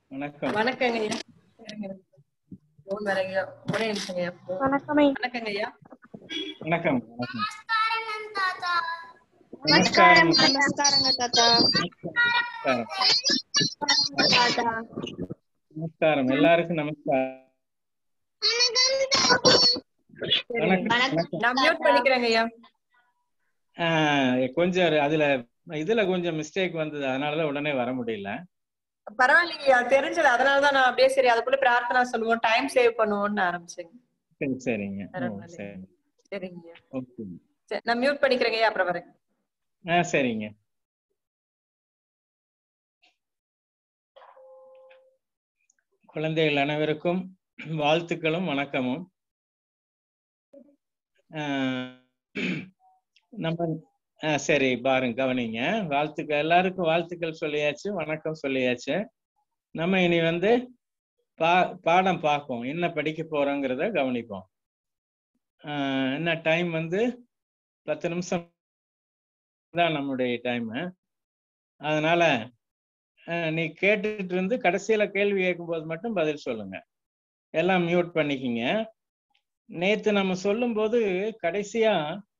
வணக்கம் வணக்கங்க ஐயா ஃபோன் வரங்க ஐயா ஒரே நிமிஷங்க ஐயா phone. வணக்கமே வணக்கங்க ஐயா வணக்கம் வணக்கம் நமஸ்காரம் நமஸ்காரம் நமஸ்காரங்க தாத்தா நமஸ்காரம் தாத்தா நமஸ்காரம் எல்லாருக்கும் நமஸ்காரம் வணக்கம் வணக்கம் நான் மியூட் பண்ணிக்கிறேங்க ஐயா ஆஹ் கொஞ்சம் அதுல இதுல கொஞ்சம் மிஸ்டேக் வந்தது அதனாலதான் உடனே வர முடியல பரவாயில்லைங்க ஐயா தெரிஞ்சது அதனாலதான் நான் அப்படியே சரி அதுக்குள்ள பிரார்த்தனா சொல்லுவோம் டைம் சேவ் பண்ணுவோம்னு ஆரம்பிச்சேங்க சரி சரிங்க ஓ, பரவாயில்லை. சரி சரிங்க ஐயா ஓகே சரி நான் மியூட் பண்ணிக்கிறேங்க ஐயா அப்புறம் வரேன் ஆ சரிங்க குழந்தைகள் அனைவருக்கும் வாழ்த்துக்களும் வணக்கமும் ஆஹ் நம்ம ஆ, சரி பாருங்க கவனிங்க வாழ்த்துக்கள் எல்லாருக்கும் வாழ்த்துக்கள் சொல்லியாச்சு வணக்கம் சொல்லியாச்சு நம்ம இனி வந்து பா பாடம் பார்ப்போம் என்ன படிக்க போறோங்கிறத கவனிப்போம் ஆஹ் என்ன டைம் வந்து பத்து நிமிஷம் தான் நம்முடைய டைமு அதனால அஹ், நீ கேட்டுட்டு இருந்து கடைசியில கேள்வி கேட்கும்போது மட்டும் பதில் சொல்லுங்க எல்லாம் மியூட் பண்ணிக்கிங்க நேத்து நம்ம சொல்லும்போது கடைசியா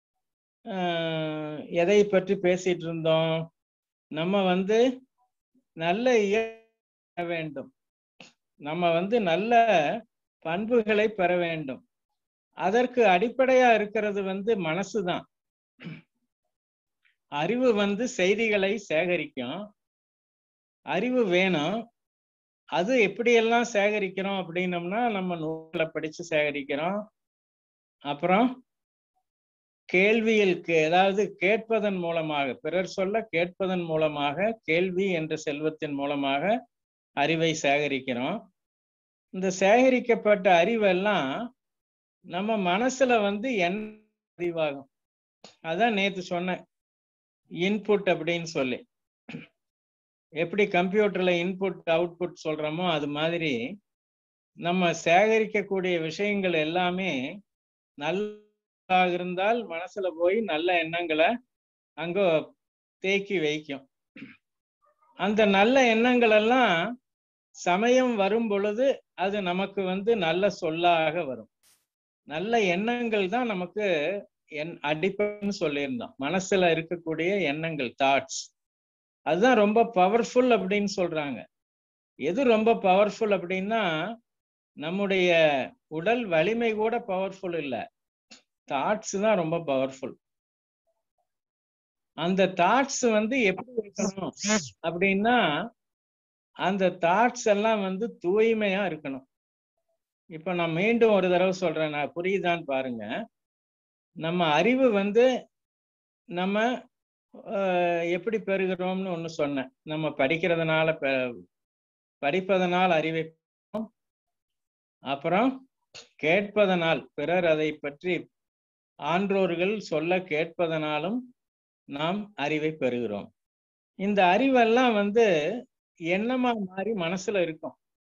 அஹ், எதை பற்றி பேசிட்டு இருந்தோம் நம்ம வந்து நல்ல இய வேண்டும் நம்ம வந்து நல்ல பண்புகளை பெற வேண்டும் அதற்கு அடிப்படையா இருக்கிறது வந்து மனசுதான் அறிவு வந்து செய்திகளை சேகரிக்கும் அறிவு வேணும் அது எப்படியெல்லாம் சேகரிக்கிறோம் அப்படின்னம்னா நம்ம நூலை படிச்சு சேகரிக்கிறோம் அப்புறம் கேள்வியில் கே- அதாவது கேட்பதன் மூலமாக பிறர் சொல்ல கேட்பதன் மூலமாக கேள்வி என்ற செல்வத்தின் மூலமாக அறிவை சேகரிக்கிறோம் இந்த சேகரிக்கப்பட்ட அறிவெல்லாம் நம்ம மனசுல வந்து என்ன பதிவாகும் அதான் நேத்து சொன்னேன் இன்புட் அப்படின்னு சொல்லி எப்படி கம்ப்யூட்டர்ல இன்புட் அவுட்புட் சொல்றோமோ அது மாதிரி நம்ம சேகரிக்கக்கூடிய விஷயங்கள் எல்லாமே நல்லா இருந்தால் மனசுல போய் நல்ல எண்ணங்களை அங்க தேக்கி வைக்கும் அந்த நல்ல எண்ணங்கள் எல்லாம் சமயம் வரும் பொழுது அது நமக்கு வந்து நல்ல சொல்லாக வரும் நல்ல எண்ணங்கள் தான் நமக்கு என் அடிப்படைன்னு சொல்லியிருந்தோம் மனசுல இருக்கக்கூடிய எண்ணங்கள் தாட்ஸ் அதுதான் ரொம்ப பவர்ஃபுல் அப்படின்னு சொல்றாங்க எது ரொம்ப பவர்ஃபுல் அப்படின்னா நம்முடைய உடல் வலிமை கூட பவர்ஃபுல் இல்ல தாட்ஸ் தான் ரொம்ப பவர்ஃபுல் அந்த தாட்ஸ் வந்து எப்படி இருக்கணும் அப்படின்னா அந்த தாட்ஸ் எல்லாம் வந்து தூய்மையா இருக்கணும் இப்ப நான் மீண்டும் ஒரு தடவை சொல்றேன் நான் புரியுதான்னு பாருங்க நம்ம அறிவு வந்து நம்ம ஆஹ், எப்படி பெறுகிறோம்னு ஒண்ணு சொன்னேன் நம்ம படிக்கிறதுனால பெ- படிப்பதனால் அறிவை பெறுகிறோம். அப்புறம் கேட்பதனால் பிறர் அதை பற்றி ஆன்றோர்கள் சொல்ல கேட்பதனாலும் நாம் அறிவை பெறுகிறோம் இந்த அறிவெல்லாம் வந்து எண்ணமா மாறி மனசுல இருக்கும்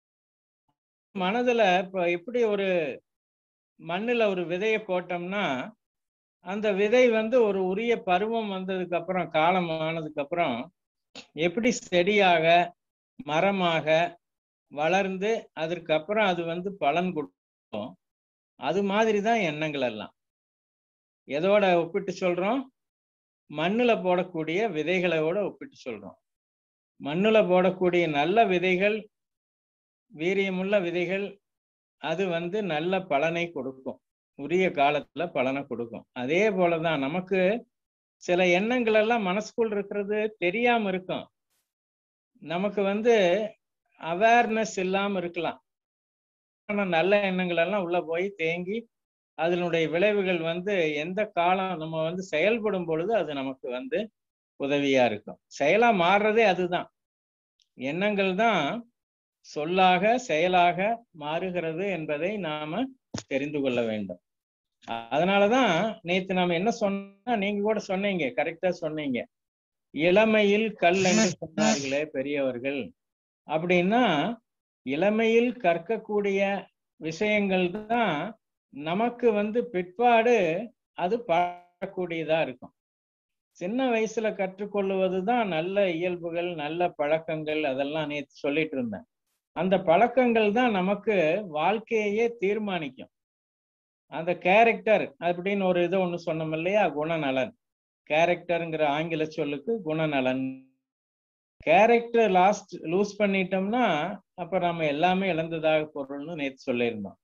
மனதுல இப்ப எப்படி ஒரு மண்ணுல ஒரு விதைய போட்டோம்னா அந்த விதை வந்து ஒரு உரிய பருவம் வந்ததுக்கு அப்புறம் காலம் ஆனதுக்கு அப்புறம் எப்படி செடியாக மரமாக வளர்ந்து அதற்கு அப்புறம் அது வந்து பலன் கொடுக்கும் அது மாதிரி தான் எண்ணங்கள் எல்லாம் எதோட ஒப்பிட்டு சொல்றோம் மண்ணுல போடக்கூடிய விதைகளோட ஒப்பிட்டு சொல்றோம் மண்ணுல போடக்கூடிய நல்ல விதைகள் வீரியமுள்ள விதைகள் அது வந்து நல்ல பலனை கொடுக்கும் உரிய காலத்துல பலனை கொடுக்கும் அதே போலதான் நமக்கு சில எண்ணங்கள் எல்லாம் மனசுக்குள் இருக்கிறது தெரியாம இருக்கும் நமக்கு வந்து அவேர்னஸ் இல்லாம இருக்கலாம் ஆனா நல்ல எண்ணங்கள் எல்லாம் உள்ள போய் தேங்கி அதனுடைய விளைவுகள் வந்து எந்த காலம் நம்ம வந்து செயல்படும் பொழுது அது நமக்கு வந்து உதவியா இருக்கும் செயலா மாறுறதே அதுதான் எண்ணங்கள் தான் சொல்லாக செயலாக மாறுகிறது என்பதை நாம தெரிந்து கொள்ள வேண்டும் அதனாலதான் நேத்து நாம என்ன சொன்னா நீங்க கூட சொன்னீங்க கரெக்டா சொன்னீங்க இளமையில் கல் என்று சொன்னார்களே பெரியவர்கள் அப்படின்னா இளமையில் கற்கக்கூடிய விஷயங்கள் தான் நமக்கு வந்து பிற்பாடு அது பழக்கூடியதா இருக்கும் சின்ன வயசுல கற்றுக்கொள்வது தான் நல்ல இயல்புகள் நல்ல பழக்கங்கள் அதெல்லாம் நேத்து சொல்லிட்டு இருந்தேன் அந்த பழக்கங்கள் தான் நமக்கு வாழ்க்கையே தீர்மானிக்கும் அந்த கேரக்டர் அப்படின்னு ஒரு இது ஒண்ணு சொன்னோம் இல்லையா குணநலன் கேரக்டருங்கிற ஆங்கில சொல்லுக்கு குணநலன் கேரக்டர் லாஸ்ட் லூஸ் பண்ணிட்டோம்னா அப்ப நம்ம எல்லாமே இழந்ததாக பொருள்னு நேற்று சொல்லியிருந்தோம்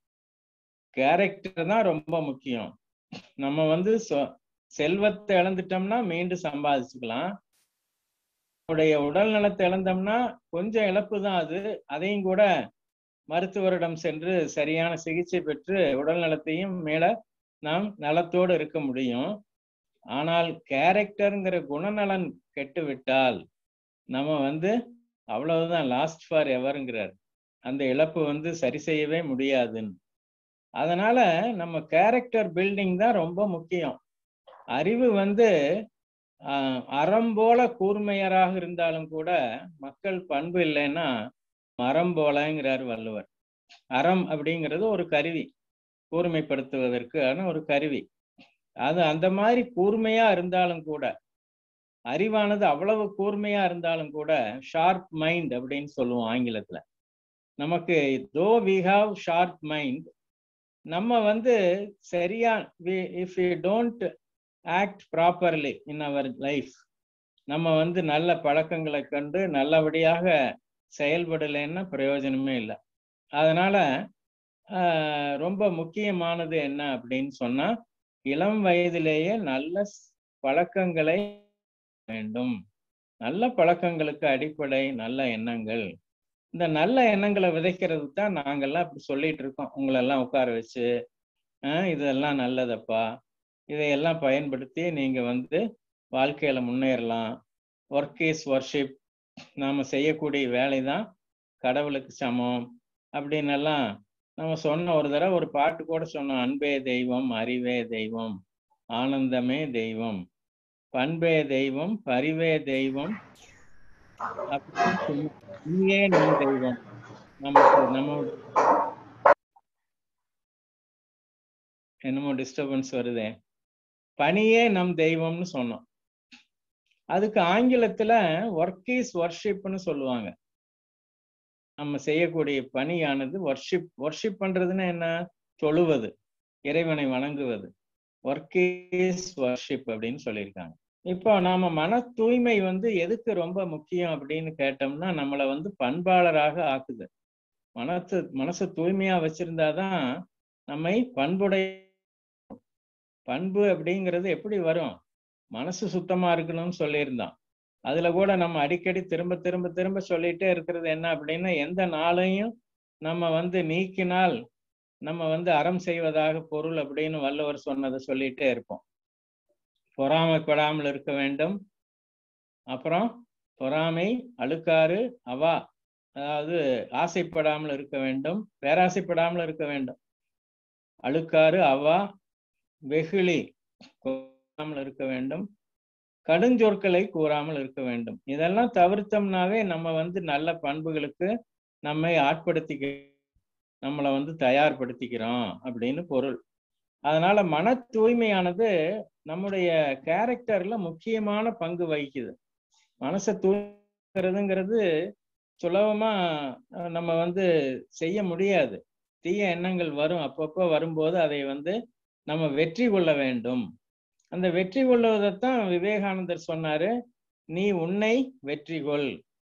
கேரக்டர் தான் ரொம்ப முக்கியம் நம்ம வந்து சொ- செல்வத்தை இழந்துட்டோம்னா மீண்டும் சம்பாதிச்சுக்கலாம் நம்முடைய உடல் நலத்தை இழந்தோம்னா கொஞ்சம் இழப்பு தான் அது அதையும் கூட மருத்துவரிடம் சென்று சரியான சிகிச்சை பெற்று உடல் நலத்தையும் மேல நாம் நலத்தோடு இருக்க முடியும் ஆனால் கேரக்டருங்கிற குணநலன் கெட்டு விட்டால் நம்ம வந்து அவ்வளவுதான் லாஸ்ட் ஃபார் எவருங்கிறார் அந்த இழப்பு வந்து சரி செய்யவே முடியாதுன்னு அதனால நம்ம கேரக்டர் பில்டிங் தான் ரொம்ப முக்கியம் அறிவு வந்து ஆஹ், அறம் போல கூர்மையராக இருந்தாலும் கூட மக்கள் பண்பு இல்லைன்னா மரம் போலங்கிறார் வள்ளுவர் அறம் அப்படிங்கிறது ஒரு கருவி கூர்மைப்படுத்துவதற்கான ஒரு கருவி அது அந்த மாதிரி கூர்மையா இருந்தாலும் கூட அறிவானது அவ்வளவு கூர்மையா இருந்தாலும் கூட ஷார்ப் மைண்ட் அப்படின்னு சொல்லுவோம் ஆங்கிலத்துல நமக்கு though we have sharp mind நம்ம வந்து சரியா if you don't act properly in our life நம்ம வந்து நல்ல பழக்கங்களை கண்டு நல்லபடியாக செயல்படலைன்னா பிரயோஜனமே இல்லை அதனால ஆஹ், ரொம்ப முக்கியமானது என்ன அப்படின்னு சொன்னா இளம் வயதிலேயே நல்ல ஸ்- பழக்கங்களை வேண்டும் நல்ல பழக்கங்களுக்கு அடிப்படை நல்ல எண்ணங்கள் இந்த நல்ல எண்ணங்களை விதைக்கிறது தான் நாங்கெல்லாம் இப்படி சொல்லிட்டு இருக்கோம் உங்களெல்லாம் உட்கார வச்சு ஆஹ் இதெல்லாம் நல்லதப்பா இதையெல்லாம் பயன்படுத்தி நீங்க வந்து வாழ்க்கையில முன்னேறலாம் ஒர்க் இஸ் ஒர்ஷிப் நாம செய்யக்கூடிய வேலை தான் கடவுளுக்கு சமம் அப்படின்னு எல்லாம் நம்ம சொன்ன ஒரு தடவை ஒரு பாட்டு கூட சொன்னோம் அன்பே தெய்வம் அறிவே தெய்வம் ஆனந்தமே தெய்வம் பண்பே தெய்வம் பரிவே தெய்வம் அப்படின்னு சொன்னோம். நீயே நம் தெய்வம் நமக்கு நம்ம என்னமோ டிஸ்டர்பன்ஸ் வருதே பணியே நம் தெய்வம்னு சொன்னோம் அதுக்கு ஆங்கிலத்துல ஒர்க் இஸ் ஒர்ஷிப்னு சொல்லுவாங்க நம்ம செய்யக்கூடிய பணியானது ஒர்ஷிப் ஒர்ஷிப் பண்றதுன்னா என்ன தொழுவது இறைவனை வணங்குவது ஒர்க் இஸ் ஒர்ஷிப் அப்படின்னு சொல்லியிருக்காங்க இப்போ நாம மன தூய்மை வந்து எதுக்கு ரொம்ப முக்கியம் அப்படின்னு கேட்டோம்னா நம்மளை வந்து பண்பாளராக ஆக்குது மனசு மனசு தூய்மையா வச்சிருந்தாதான் நம்மை பண்புடைய பண்பு அப்படிங்கிறது எப்படி வரும் மனசு சுத்தமா இருக்கணும்னு சொல்லியிருந்தான் அதுல கூட நம்ம அடிக்கடி திரும்ப திரும்ப திரும்ப சொல்லிட்டே இருக்கிறது என்ன அப்படின்னா எந்த நாளையும் நம்ம வந்து நீக்கினால் நம்ம வந்து அறம் செய்வதாக பொருள் அப்படின்னு வள்ளுவர் சொன்னதை சொல்லிட்டே இருப்போம் பொறாமைப்படாமல் இருக்க வேண்டும் அப்புறம் பொறாமை அழுக்காறு அவா அதாவது ஆசைப்படாமல் இருக்க வேண்டும் பேராசைப்படாமல் இருக்க வேண்டும் அழுக்காறு அவா வெகுளி கூறாமல் இருக்க வேண்டும் கடுஞ்சொற்களை கூறாமல் இருக்க வேண்டும் இதெல்லாம் தவிர்த்தோம்னாவே நம்ம வந்து நல்ல பண்புகளுக்கு நம்மை ஆட்படுத்திக்க நம்மளை வந்து தயார்படுத்திக்கிறோம் அப்படின்னு பொருள் அதனால மன தூய்மையானது நம்முடைய கேரக்டர்ல முக்கியமான பங்கு வகிக்குது மனசை தூய்மைங்கிறதுங்கிறது சுலபமா அஹ், நம்ம வந்து செய்ய முடியாது தீய எண்ணங்கள் வரும் அப்பப்போ வரும்போது அதை வந்து நம்ம வெற்றி கொள்ள வேண்டும் அந்த வெற்றி கொள்வதைத்தான் விவேகானந்தர் சொன்னாரு நீ உன்னை வெற்றி கொள்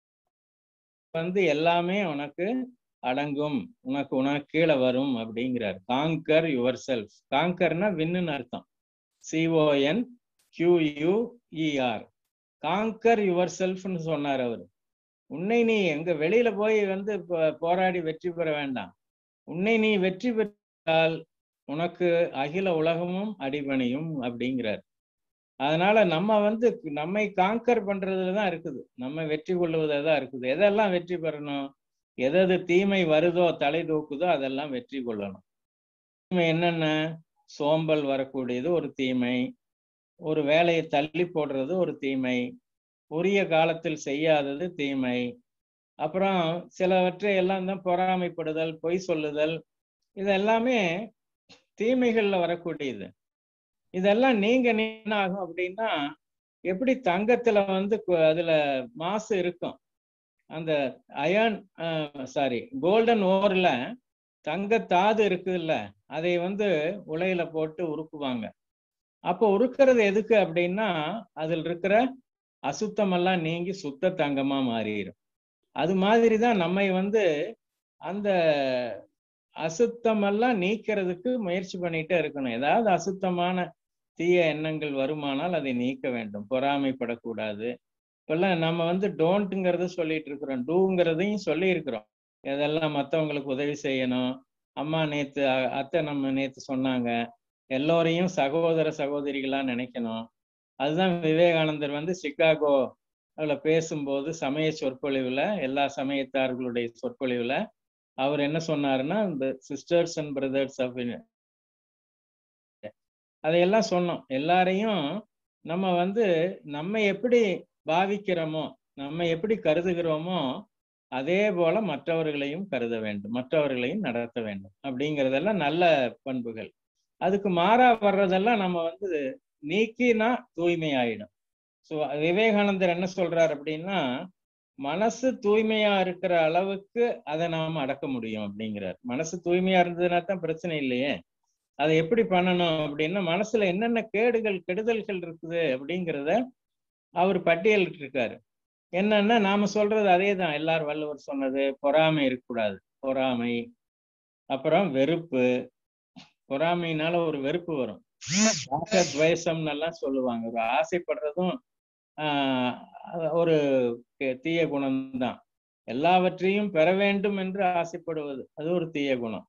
வந்து எல்லாமே உனக்கு அடங்கும் உனக்கு உனக்கு கீழே வரும் அப்படிங்கிறார் காங்கர் யுவர் செல்ஃப் காங்கர்னா வின்னுன்னு அர்த்தம் சிஓஎன் கியூயூஇஆர் காங்கர் யுவர் செல்ஃப்னு சொன்னார் அவர் உன்னை நீ எங்க வெளியில போய் வந்து போ- போராடி வெற்றி பெற வேண்டாம் உன்னை நீ வெற்றி பெற்றால் உனக்கு அகில உலகமும் அடிபணியும் அப்படிங்கிறார் அதனால நம்ம வந்து நம்மை காங்கர் பண்றதுல தான் இருக்குது நம்ம வெற்றி கொள்வதில் தான் இருக்குது எதெல்லாம் வெற்றி பெறணும் எதது தீமை வருதோ தலை தூக்குதோ அதெல்லாம் வெற்றி கொள்ளணும் தீமை என்னென்ன சோம்பல் வரக்கூடியது ஒரு தீமை ஒரு வேலையை தள்ளி போடுறது ஒரு தீமை உரிய காலத்தில் செய்யாதது தீமை அப்புறம் சிலவற்றை எல்லாம் தான் பொறாமைப்படுதல் பொய் சொல்லுதல் இது எல்லாமே தீமைகள்ல வரக்கூடியது இதெல்லாம் நீங்க என்ன ஆகும் அப்படின்னா எப்படி தங்கத்துல வந்து கு- அதுல மாசு இருக்கும் அந்த அயன் சாரி கோல்டன் ஓர்ல தங்க தாது இருக்குல்ல அதை வந்து உலையில போட்டு உருக்குவாங்க அப்போ உருக்குறது எதுக்கு அப்படின்னா அதில் இருக்கிற அசுத்தமெல்லாம் நீங்கி சுத்த தங்கமா மாறிடும் அது மாதிரி தான் நம்மை வந்து அந்த அசுத்தமெல்லாம் நீக்கிறதுக்கு முயற்சி பண்ணிட்டே இருக்கணும் ஏதாவது அசுத்தமான தீய எண்ணங்கள் வருமானால் அதை நீக்க வேண்டும் பொறாமைப்படக்கூடாது இப்பெல்லாம் நம்ம வந்து டோன்ட்டுங்கிறத சொல்லிட்டு இருக்கிறோம் டூங்கிறதையும் சொல்லி இருக்கிறோம் இதெல்லாம் மற்றவங்களுக்கு உதவி செய்யணும் அம்மா நேத்து அ- அத்தை நம்ம நேத்து சொன்னாங்க எல்லோரையும் சகோதர சகோதரிகளா நினைக்கணும் அதுதான் விவேகானந்தர் வந்து சிகாகோ அதுல பேசும்போது சமய சொற்பொழிவுல எல்லா சமயத்தார்களுடைய சொற்பொழிவுல அவர் என்ன சொன்னாருன்னா இந்த சிஸ்டர்ஸ் அண்ட் பிரதர்ஸ் ஆஃப் அதையெல்லாம் சொன்னோம் எல்லாரையும் நம்ம வந்து நம்ம எப்படி பாவிக்கிறோமோ நம்ம எப்படி கருதுகிறோமோ அதே போல மற்றவர்களையும் கருத வேண்டும் மற்றவர்களையும் நடத்த வேண்டும் அப்படிங்கிறதெல்லாம் நல்ல பண்புகள் அதுக்கு மாறா வர்றதெல்லாம் நம்ம வந்து நீக்கினா தூய்மை ஆயிடும் ஸோ விவேகானந்தர் என்ன சொல்றார் அப்படின்னா மனசு தூய்மையா இருக்கிற அளவுக்கு அதை நாம அடக்க முடியும் அப்படிங்கிறார் மனசு தூய்மையா இருந்ததுன்னா தான் பிரச்சனை இல்லையே அதை எப்படி பண்ணணும் அப்படின்னா மனசுல என்னென்ன கேடுகள் கெடுதல்கள் இருக்குது அப்படிங்கிறத அவர் பட்டியலிட்டு இருக்காரு என்னன்னா நாம சொல்றது அதே தான் எல்லாரும் வள்ளுவர் சொன்னது பொறாமை இருக்கக்கூடாது பொறாமை அப்புறம் வெறுப்பு பொறாமைனால ஒரு வெறுப்பு வரும் துவேஷம்னு எல்லாம் சொல்லுவாங்க ஒரு ஆசைப்படுறதும் ஆஹ் ஒரு கே- தீய குணம்தான் எல்லாவற்றையும் பெற வேண்டும் என்று ஆசைப்படுவது அது ஒரு தீய குணம்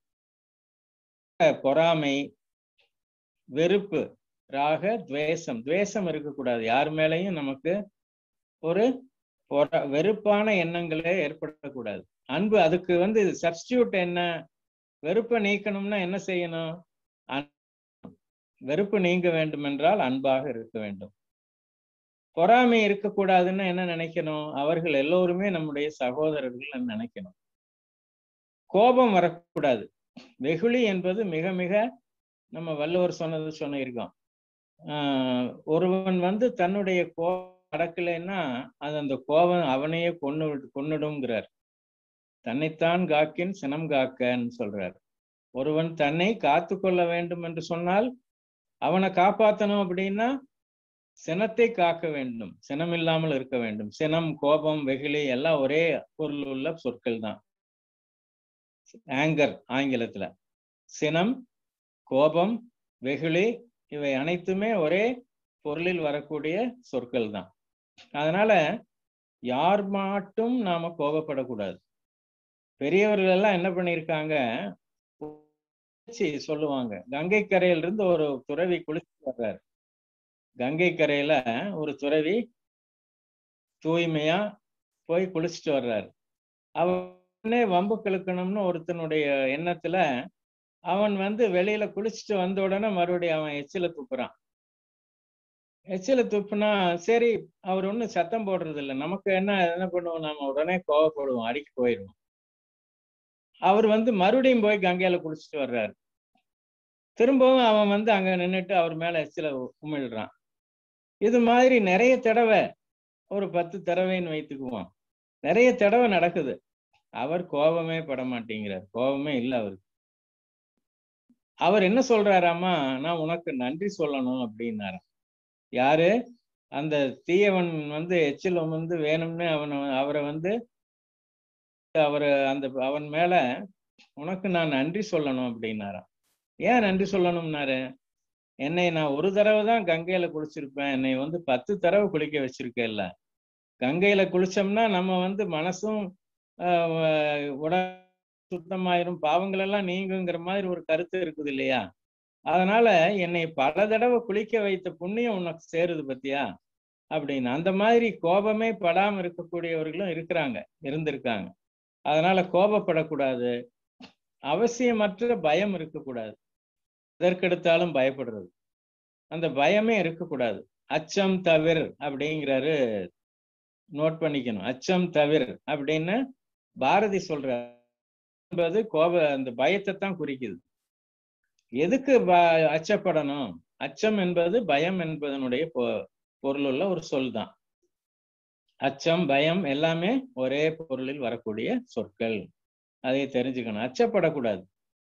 பொறாமை வெறுப்பு ராக துவேஷம் துவேஷம் இருக்கக்கூடாது யார் மேலேயும் நமக்கு ஒரு பொற- வெறுப்பான எண்ணங்களே ஏற்படக்கூடாது அன்பு அதுக்கு வந்து சப்ஸ்டியூட் என்ன வெறுப்பை நீக்கணும்னா என்ன செய்யணும் அன்- வெறுப்பு நீங்க வேண்டும் என்றால் அன்பாக இருக்க வேண்டும் பொறாமை இருக்கக்கூடாதுன்னு என்ன நினைக்கணும் அவர்கள் எல்லோருமே நம்முடைய சகோதரர்கள் நினைக்கணும் கோபம் வரக்கூடாது வெகுளி என்பது மிக மிக நம்ம வள்ளுவர் சொன்னது சொன்னிருக்கோம் ஆஹ் ஒருவன் வந்து தன்னுடைய கோபம் அடக்கலைன்னா அது அந்த கோபம் அவனையே கொன்னு கொன்னுடுங்கிறார் தன்னைத்தான் காக்கின் சினம் காக்கன்னு சொல்றார் ஒருவன் தன்னை காத்து கொள்ள வேண்டும் என்று சொன்னால் அவனை காப்பாத்தணும் அப்படின்னா சினத்தை காக்க வேண்டும் சினம் இல்லாமல் இருக்க வேண்டும் சினம் கோபம் வெகுளி எல்லாம் ஒரே பொருள் உள்ள சொற்கள் தான் ஆங்கர் ஆங்கிலத்துல சினம் கோபம் வெகுளி இவை அனைத்துமே ஒரே பொருளில் வரக்கூடிய சொற்கள் தான் அதனால யார் மாட்டும் நாம கோபப்படக்கூடாது பெரியவர்கள் எல்லாம் என்ன பண்ணியிருக்காங்க சி சொல்லுவாங்க கங்கை கரையில இருந்து ஒரு துறவி குளிச்சு வர்றாரு கங்கை கரையில ஒரு துறவி தூய்மையா போய் குளிச்சுட்டு வர்றாரு அவனே வம்பு கிழக்கணும்னு ஒருத்தனுடைய எண்ணத்துல அவன் வந்து வெளியில குளிச்சுட்டு வந்த உடனே மறுபடியும் அவன் எச்சில துப்புறான் எச்சில துப்புனா சரி அவர் ஒன்றும் சத்தம் போடுறது இல்லை நமக்கு என்ன என்ன பண்ணுவோம் நாம உடனே கோவப்படுவோம் அடிக்க போயிடுவோம் அவர் வந்து மறுபடியும் போய் கங்கையில குளிச்சுட்டு வர்றாரு திரும்பவும் அவன் வந்து அங்க நின்றுட்டு அவர் மேல எச்சில உமிழ்றான் இது மாதிரி நிறைய தடவை ஒரு பத்து தடவைன்னு வைத்துக்குவோம் நிறைய தடவை நடக்குது அவர் கோபமே பட மாட்டேங்கிறார் கோபமே இல்லை அவருக்கு அவர் என்ன சொல்றாராமா நான் உனக்கு நன்றி சொல்லணும் அப்படின்னாராம் யாரு அந்த தீயவன் வந்து எச்சில் வந்து வேணும்னு அவனை அவரை வந்து அவர் அந்த அவன் மேல உனக்கு நான் நன்றி சொல்லணும் அப்படின்னாராம் ஏன் நன்றி சொல்லணும்னாரு என்னை நான் ஒரு தடவை தான் கங்கையில குளிச்சிருப்பேன் என்னை வந்து பத்து தடவை குளிக்க வச்சிருக்கேல்ல கங்கையில குளிச்சோம்னா நம்ம வந்து மனசும் உட சுத்தமாயிரும் பாவங்கள் எல்லாம் நீங்குங்கிற மாதிரி ஒரு கருத்து இருக்குது இல்லையா அதனால என்னை பல தடவை குளிக்க வைத்த புண்ணியம் உனக்கு சேருது பத்தியா அப்படின்னு அந்த மாதிரி கோபமே படாம இருக்கக்கூடியவர்களும் இருக்கிறாங்க இருந்திருக்காங்க அதனால கோபப்படக்கூடாது அவசியமற்ற பயம் இருக்கக்கூடாது எதற்கெடுத்தாலும் பயப்படுறது அந்த பயமே இருக்கக்கூடாது அச்சம் தவிர அப்படிங்கிறாரு நோட் பண்ணிக்கணும் அச்சம் தவிர அப்படின்னு பாரதி சொல்ற என்பது கோப அந்த பயத்தை தான் குறிக்குது எதுக்கு அச்சப்படணும் அச்சம் என்பது பயம் என்பதனுடைய பொருளுள்ள ஒரு சொல் தான் அச்சம் பயம் எல்லாமே ஒரே பொருளில் வரக்கூடிய சொற்கள் அதை தெரிஞ்சுக்கணும் அச்சப்படக்கூடாது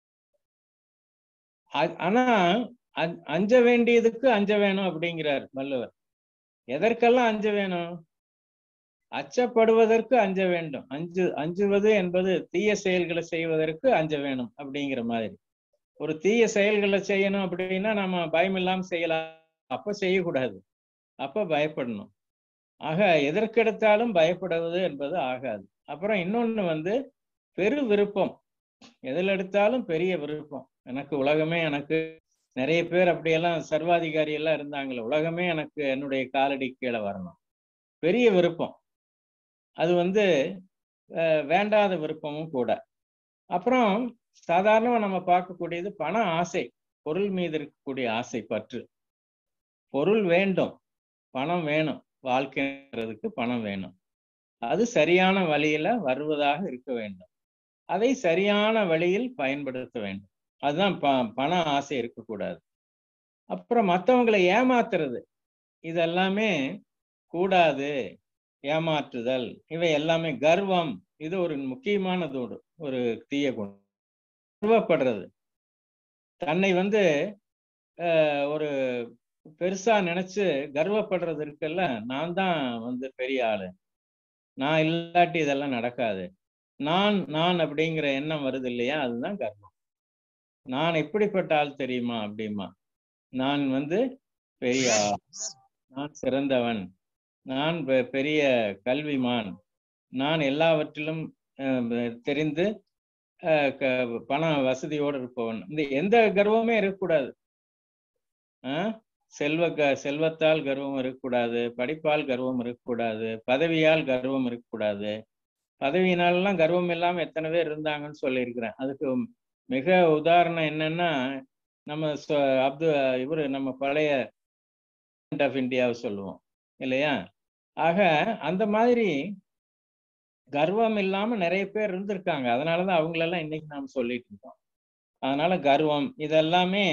அ- ஆனா அ- அஞ்ச வேண்டியதுக்கு அஞ்ச வேணும் அப்படிங்கிறார் வள்ளுவர் எதற்கெல்லாம் அஞ்ச வேணும் அச்சப்படுவதற்கு அஞ்ச வேண்டும் அஞ்சு அஞ்சுவது என்பது தீய செயல்களை செய்வதற்கு அஞ்ச வேணும் அப்படிங்கிற மாதிரி ஒரு தீய செயல்களை செய்யணும் அப்படின்னா நம்ம பயம் இல்லாம செய்யலாம் அப்ப செய்யக்கூடாது அப்ப பயப்படணும் ஆக எதற்கெடுத்தாலும் பயப்படுவது என்பது ஆகாது அப்புறம் இன்னொன்னு வந்து பெரு விருப்பம் எதில் எடுத்தாலும் பெரிய விருப்பம் எனக்கு உலகமே எனக்கு நிறைய பேர் அப்படியெல்லாம் சர்வாதிகாரி எல்லாம் இருந்தாங்களே உலகமே எனக்கு என்னுடைய காலடி கீழே வரணும் பெரிய விருப்பம் அது வந்து அஹ், வேண்டாத விருப்பமும் கூட அப்புறம் சாதாரணமா நம்ம பார்க்கக்கூடியது பண ஆசை பொருள் மீது இருக்கக்கூடிய ஆசை பற்று பொருள் வேண்டும் பணம் வேணும் வாழ்க்கைன்றதுக்கு பணம் வேணும் அது சரியான வழியில வருவதாக இருக்க வேண்டும் அதை சரியான வழியில் பயன்படுத்த வேண்டும் அதுதான் ப பண ஆசை இருக்கக்கூடாது அப்புறம் மற்றவங்களை ஏமாத்துறது இதெல்லாமே கூடாது ஏமாற்றுதல் இவை எல்லாமே கர்வம் இது ஒரு முக்கியமானது ஒரு ஒரு தீய குணம் கர்வப்படுறது தன்னை வந்து அஹ், ஒரு பெருசா நினைச்சு கர்வப்படுறது இருக்குல்ல நான் தான் வந்து பெரிய ஆளு நான் இல்லாட்டி இதெல்லாம் நடக்காது நான் நான் அப்படிங்கிற எண்ணம் வருது இல்லையா அதுதான் கர்வம் நான் எப்படிப்பட்ட ஆள் தெரியுமா அப்படிமா நான் வந்து பெரிய ஆள் நான் சிறந்தவன் நான் பெ- பெரிய கல்விமான் நான் எல்லாவற்றிலும் அஹ், தெரிந்து அஹ், க- பண வசதியோடு இருப்பவன் இந்த எந்த கர்வமே இருக்கக்கூடாது ஆஹ் செல்வ க செல்வத்தால் கர்வம் இருக்கக்கூடாது படிப்பால் கர்வம் இருக்கக்கூடாது பதவியால் கர்வம் இருக்கக்கூடாது பதவியினாலெல்லாம் கர்வம் இல்லாம எத்தனை பேர் இருந்தாங்கன்னு சொல்லியிருக்கிறேன் அதுக்கு மிக உதாரணம் என்னன்னா நம்ம சொ- அப்து இவரு நம்ம பழைய ஆஃப் இந்தியாவை சொல்லுவோம் இல்லையா ஆக அந்த மாதிரி கர்வம் இல்லாம நிறைய பேர் இருந்திருக்காங்க அதனாலதான் அவங்களெல்லாம் இன்னைக்கு நாம் சொல்லிட்டு இருக்கோம் அதனால கர்வம் இதெல்லாமே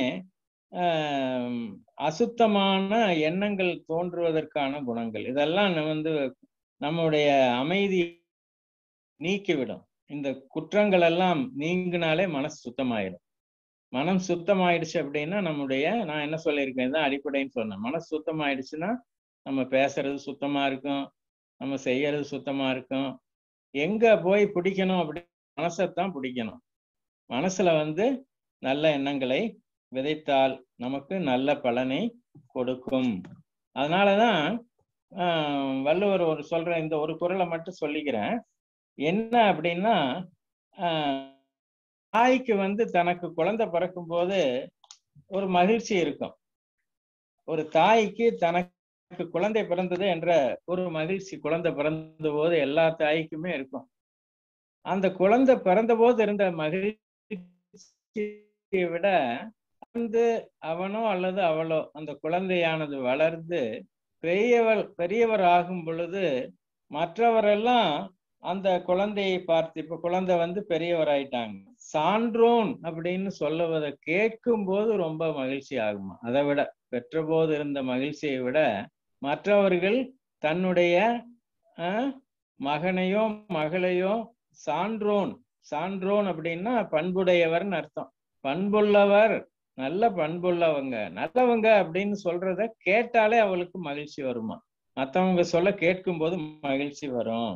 ஆஹ், அசுத்தமான எண்ணங்கள் தோன்றுவதற்கான குணங்கள் இதெல்லாம் நம்ம வந்து நம்முடைய அமைதி நீக்கிவிடும் இந்த குற்றங்கள் எல்லாம் நீங்கினாலே மனசு சுத்தமாயிடும் மனம் சுத்தமாயிடுச்சு அப்படின்னா நம்முடைய நான் என்ன சொல்லியிருக்கேன் இதுதான் அடிப்படைன்னு சொன்னேன் மனசு சுத்தமாயிடுச்சுன்னா நம்ம பேசுறது சுத்தமா இருக்கும் நம்ம செய்யறது சுத்தமா இருக்கும் எங்க போய் பிடிக்கணும் அப்படி மனசைத்தான் பிடிக்கணும் மனசுல வந்து நல்ல எண்ணங்களை விதைத்தால் நமக்கு நல்ல பலனை கொடுக்கும் அதனாலதான் ஆஹ், வள்ளுவர் ஒரு சொல்ற இந்த ஒரு குறளை மட்டும் சொல்லிக்கிறேன் என்ன அப்படின்னா ஆஹ், தாய்க்கு வந்து தனக்கு குழந்தை பிறக்கும் போது ஒரு மகிழ்ச்சி இருக்கும் ஒரு தாய்க்கு தனக்கு குழந்தை பிறந்தது என்ற ஒரு மகிழ்ச்சி குழந்தை பிறந்த போது எல்லா தாய்க்குமே இருக்கும் அந்த குழந்தை பிறந்த போது இருந்த மகிழ்ச்சியை விட வந்து அவனோ அல்லது அவளோ அந்த குழந்தையானது வளர்ந்து பெரியவர் பெரியவர் ஆகும் பொழுது மற்றவரெல்லாம் அந்த குழந்தையை பார்த்து இப்ப குழந்தை வந்து பெரியவர் ஆயிட்டாங்க சான்றோன் அப்படின்னு சொல்லுவதை கேட்கும் போது ரொம்ப மகிழ்ச்சி ஆகுமா அதை விட பெற்ற போது இருந்த மகிழ்ச்சியை விட மற்றவர்கள் தன்னுடைய அஹ், மகனையோ மகளையோ சான்றோன் சான்றோன் அப்படின்னா பண்புடையவர்னு அர்த்தம் பண்புள்ளவர் நல்ல பண்புள்ளவங்க நல்லவங்க அப்படின்னு சொல்றத கேட்டாலே அவளுக்கு மகிழ்ச்சி வருமா மத்தவங்க சொல்ல கேட்கும் போது மகிழ்ச்சி வரும்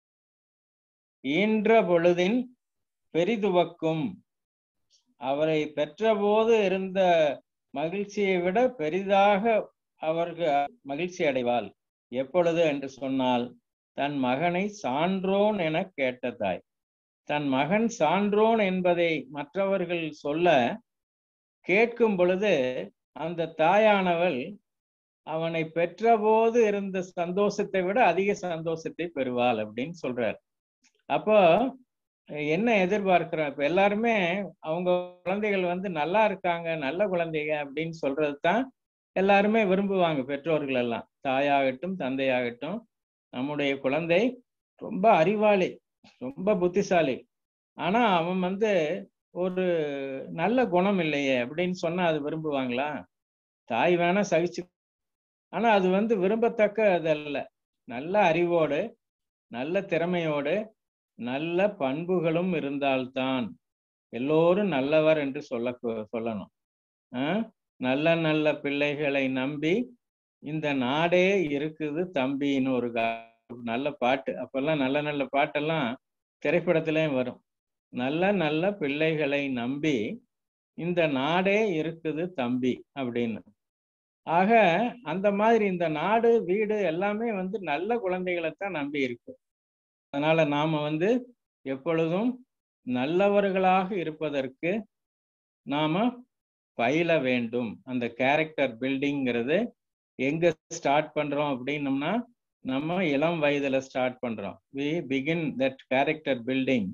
ஈன்ற பொழுதின் பெரிதுவக்கும் அவரை பெற்றபோது இருந்த மகிழ்ச்சியை விட பெரிதாக அவர்கள் மகிழ்ச்சி அடைவாள் எப்பொழுது என்று சொன்னால் தன் மகனை சான்றோன் என கேட்ட தாய் தன் மகன் சான்றோன் என்பதை மற்றவர்கள் சொல்ல கேட்கும் பொழுது அந்த தாயானவள் அவனை பெற்றபோது இருந்த சந்தோஷத்தை விட அதிக சந்தோஷத்தை பெறுவாள் அப்படின்னு சொல்றார் அப்போ என்ன எதிர்பார்க்கிறோம் இப்ப எல்லாருமே அவங்க குழந்தைகள் வந்து நல்லா இருக்காங்க நல்ல குழந்தைங்க அப்படின்னு சொல்றது தான் எல்லாருமே விரும்புவாங்க பெற்றோர்கள் எல்லாம் தாயாகட்டும் தந்தையாகட்டும் நம்முடைய குழந்தை ரொம்ப அறிவாளி ரொம்ப புத்திசாலி ஆனா அவன் வந்து ஒரு நல்ல குணம் இல்லையே அப்படின்னு சொன்னா அது விரும்புவாங்களா தாய் வேணா சகிச்சு ஆனா அது வந்து விரும்பத்தக்க அதல்ல நல்ல அறிவோடு நல்ல திறமையோடு நல்ல பண்புகளும் இருந்தால்தான் எல்லோரும் நல்லவர் என்று சொல்ல சொல்லணும் ஆஹ் நல்ல நல்ல பிள்ளைகளை நம்பி இந்த நாடே இருக்குது தம்பின்னு ஒரு கா- நல்ல பாட்டு அப்பெல்லாம் நல்ல நல்ல பாட்டெல்லாம் திரைப்படத்திலேயும் வரும் நல்ல நல்ல பிள்ளைகளை நம்பி இந்த நாடே இருக்குது தம்பி அப்படின்னு ஆக அந்த மாதிரி இந்த நாடு வீடு எல்லாமே வந்து நல்ல குழந்தைகளைத்தான் நம்பி இருக்கு அதனால நாம வந்து எப்பொழுதும் நல்லவர்களாக இருப்பதற்கு நாம பயில வேண்டும் அந்த கேரக்டர் பில்டிங்கிறது எங்க ஸ்டார்ட் பண்றோம் அப்படின்னம்னா நம்ம இளம் வயதுல ஸ்டார்ட் பண்றோம் we begin that character building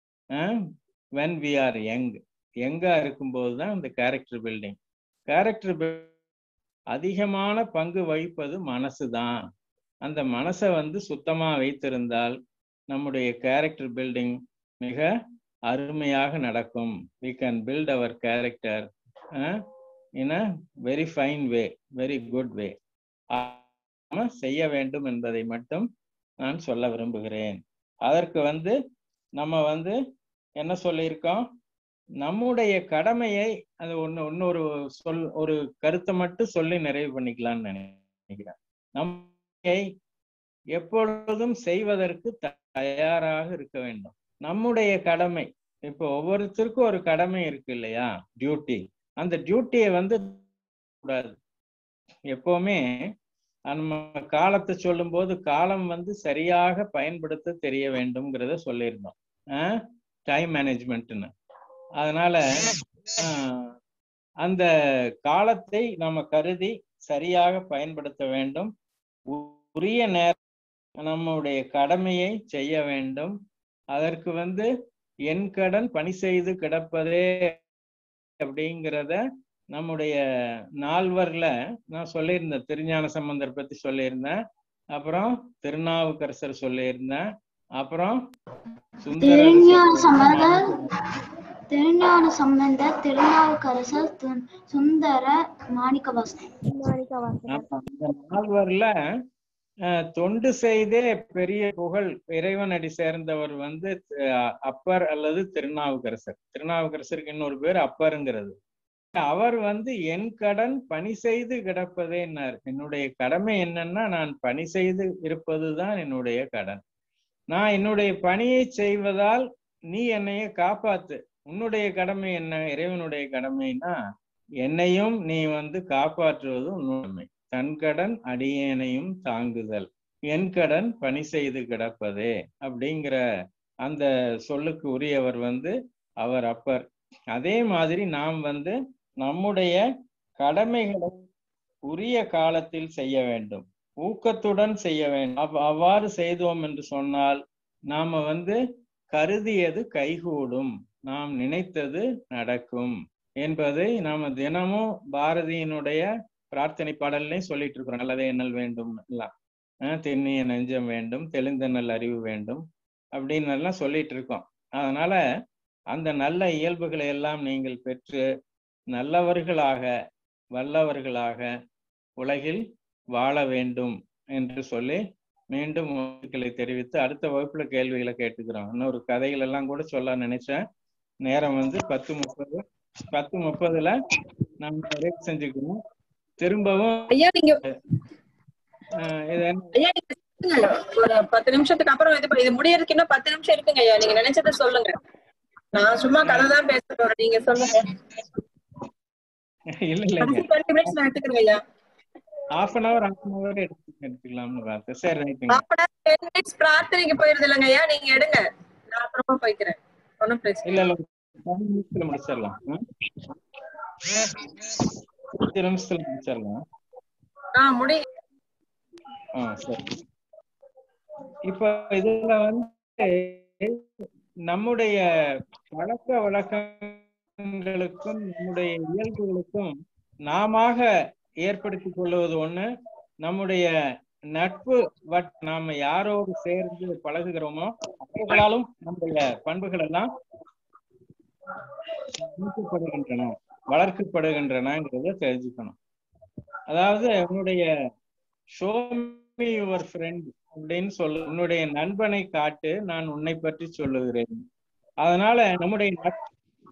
when we are young யங்கா இருக்கும்போது தான் இந்த கேரக்டர் பில்டிங் கேரக்டர் அதிகமான பங்கு வகிப்பது மனசு தான் அந்த மனசை வந்து சுத்தமா வைத்திருந்தால் நம்முடைய கேரக்டர் பில்டிங் மிக அருமையாக நடக்கும் we can build our character in a very fine way very good way செய்ய வேண்டும் என்பதை மட்டும் நான் சொல்ல விரும்புகிறேன் அதற்கு வந்து நம்ம வந்து என்ன சொல்லியிருக்கோம் நம்முடைய கடமையை அது ஒன்று இன்னொரு சொல் ஒரு கருத்தை மட்டும் சொல்லி நிறைவு பண்ணிக்கலாம்னு நினைக்கிறேன் நம்மை எப்பொழுதும் செய்வதற்கு தயாராக இருக்க வேண்டும் நம்முடைய கடமை இப்போ ஒவ்வொருத்தருக்கும் ஒரு கடமை இருக்கு இல்லையா டியூட்டி அந்த டியூட்டியை வந்து கூடாது எப்பவுமே நம்ம காலத்தை சொல்லும்போது காலம் வந்து சரியாக பயன்படுத்த தெரிய வேண்டும்ங்கிறத சொல்லியிருந்தோம் டைம் மேனேஜ்மெண்ட்னு அதனால ஆஹ், அந்த காலத்தை நம்ம கருதி சரியாக பயன்படுத்த வேண்டும் உ- உரிய நேரம் நம்முடைய கடமையை செய்ய வேண்டும் அதற்கு வந்து என் கடன் பணி செய்து கிடப்பதே அப்படிங்கிறத நம்முடைய நால்வர்ல நான் சொல்லியிருந்தேன் திருஞான சம்பந்தர் பத்தி சொல்லியிருந்தேன் அப்புறம் திருநாவுக்கரசர் சொல்லியிருந்தேன் அப்புறம் திருஞான சுந்தரர் சம்பந்தர் திருஞான சம்பந்தர் திருநாவுக்கரசர் து- சுந்தர மாணிக்கவாசகர் ஆமா, இந்த நால்வர்ல அஹ், தொண்டு செய்தே பெரிய புகழ் இறைவனடி சேர்ந்தவர் வந்து அஹ், அப்பர் அல்லது திருநாவுக்கரசர் திருநாவுக்கரசருக்கு இன்னொரு பேர் அப்பருங்கிறது அவர் வந்து என் கடன் பணி செய்து கிடப்பதேன்னார் என்னுடைய கடமை என்னன்னா நான் பணி செய்து இருப்பதுதான் என்னுடைய கடன் நான் என்னுடைய பணியை செய்வதால் நீ என்னைய காப்பாத்து உன்னுடைய கடமை என்ன இறைவனுடைய கடமைனா என்னையும் நீ வந்து காப்பாற்றுவது உண்மை தன் கடன் அடியேனையும் தாங்குதல் என் கடன் பணி செய்து கிடப்பதே அப்படிங்கிற அந்த சொல்லுக்கு உரியவர் வந்து அவர் அப்பர் அதே மாதிரி நாம் வந்து நம்முடைய கடமைகளை உரிய காலத்தில் செய்ய வேண்டும் ஊக்கத்துடன் செய்ய வேண்டும் அவ்- அவ்வாறு செய்தோம் என்று சொன்னால் நாம வந்து கருதியது கைகூடும் நாம் நினைத்தது நடக்கும் என்பதை நாம தினமும் பாரதியினுடைய பிரார்த்தனை பாடல்லையும் சொல்லிட்டு இருக்கிறோம் நல்லதே எண்ணல் வேண்டும் எல்லாம் அஹ் தென்னிய நெஞ்சம் வேண்டும் தெளிந்தனல் அறிவு வேண்டும் அப்படின்னு எல்லாம் சொல்லிட்டு இருக்கோம் அதனால அந்த நல்ல இயல்புகளை எல்லாம் நீங்கள் பெற்று நல்லவர்களாக வல்லவர்களாக உலகில் வாழ வேண்டும் என்று சொல்லி மீண்டும் வாழ்த்துக்களை தெரிவித்து அடுத்த வகுப்புல கேள்விகளை கேட்டுக்கிறோம் இன்னொரு கதைகள் எல்லாம் கூட சொல்ல நினைச்சேன் நேரம் வந்து பத்து முப்பது பத்து முப்பதுல நம்ம நிறைவு செஞ்சுக்கணும் திரும்பவும் ஐயா நீங்க அஹ், இது என்ன ஐயா நீங்க சொல்லுங்க. ஒரு பத்து நிமிஷத்துக்கு அப்புறம் இது இது முடியறதுக்கு இன்னும் பத்து நிமிஷம் இருக்குங்க ஐயா நீங்க நினைச்சதை சொல்லுங்க நான் சும்மா கதை தான் பேச போறேன் நீங்க சொல்லுங்க இல்ல இல்லைங்க கடைசி டுவெண்ட்டி மினிட்ஸ் நான் எடுத்துக்கிறேன் ஐயா half an hour half an hour எடுத்து எடுத்துக்கலாம்னு பார்த்தேன் சரி ரைட்டுங்க half an hour, ten minutes பிரார்த்தனைக்கு போயிருது இல்லைங்க ஐயா நீங்க எடுங்க நான் அப்புறமா போய்க்கிறேன் ஒன்றும் பிரச்சனை இல்ல இல்ல பத்து நிமிஷத்துல முடிச்சிடலாம் ம்? பத்து நிமிஷத்துல முடிச்சிடலாம் ஆ முடி ஆ சரி இப்ப இதுல வந்து நம்முடைய பழக்க வழக்கங்களுக்கும் நம்முடைய இயல்புகளுக்கும் நாமாக ஏற்படுத்திக் கொள்வது ஒண்ணு நம்முடைய நட்பு வட் நாம யாரோடு சேர்ந்து பழகுகிறோமோ அவர்களாலும் நம்முடைய பண்புகள் எல்லாம் ஊக்கப்படுகின்றன வளர்க்கப்படுகின்றனங்கிறத தெரிஞ்சுக்கணும் அதாவது உன்னுடைய ஷோ மீ யுவர் ஃப்ரெண்ட் அப்படின்னு சொல்லு உன்னுடைய நண்பனை காட்டு நான் உன்னை பற்றி சொல்லுகிறேன் அதனால நம்முடைய நட்பு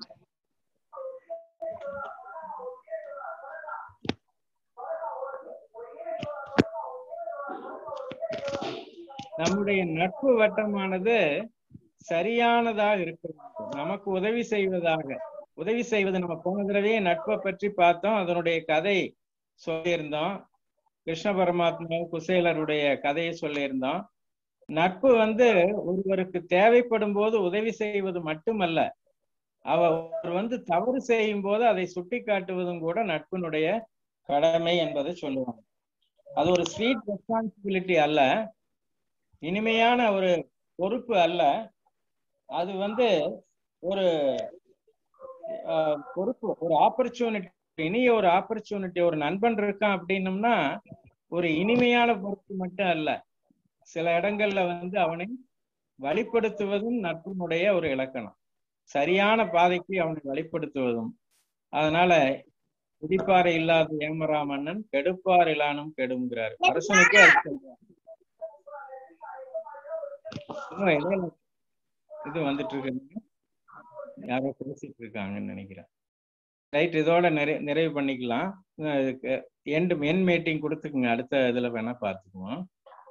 நம்முடைய நட்பு வட்டமானது சரியானதாக இருக்க வேண்டும் நமக்கு உதவி செய்வதாக உதவி செய்வது நம்ம போன தடவையே நட்பை பற்றி பார்த்தோம் அதனுடைய கதை சொல்லியிருந்தோம் கிருஷ்ண பரமாத்மா குசேலருடைய கதையை சொல்லியிருந்தோம் நட்பு வந்து ஒருவருக்கு தேவைப்படும் போது உதவி செய்வது மட்டுமல்ல அவர் வந்து தவறு செய்யும் போது அதை சுட்டி காட்டுவதும் கூட நட்பினுடைய கடமை என்பதை சொல்லுவாங்க அது ஒரு ஸ்வீட் ரெஸ்பான்சிபிலிட்டி அல்ல இனிமையான ஒரு பொறுப்பு அல்ல அது வந்து ஒரு ஆஹ், பொறுப்பு ஒரு ஆப்பர்ச்சுனிட்டி இனிய ஒரு ஆப்பர்ச்சுனிட்டி ஒரு நண்பன் இருக்கான் அப்படின்னம்னா ஒரு இனிமையான பொறுப்பு மட்டும் அல்ல சில இடங்கள்ல வந்து அவனை வழிப்படுத்துவதும் நட்பினுடைய ஒரு இலக்கணம் சரியான பாதைக்கு அவனை வழிப்படுத்துவதும் அதனால குடிப்பாறை இல்லாத ஏமரா மன்னன் கெடுப்பார் இலானும் கெடுங்கிறார் அரசனுக்கு அது சொல்றார். இன்னும் இடையில இது வந்துட்டு இருக்கு யாரோ பேசிட்டு இருக்காங்கன்னு நினைக்கிறேன் ரைட் இதோட நிறை நிறைவு பண்ணிக்கலாம் எண்ட் என் மீட்டிங் கொடுத்துக்குங்க அடுத்த இதுல வேணா பார்த்துக்குவோம்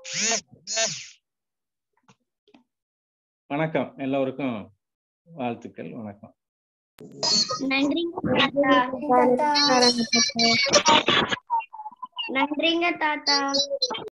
வணக்கம் எல்லோருக்கும் வாழ்த்துக்கள் வணக்கம் நன்றிங்க தாத்தா நன்றிங்க தாத்தா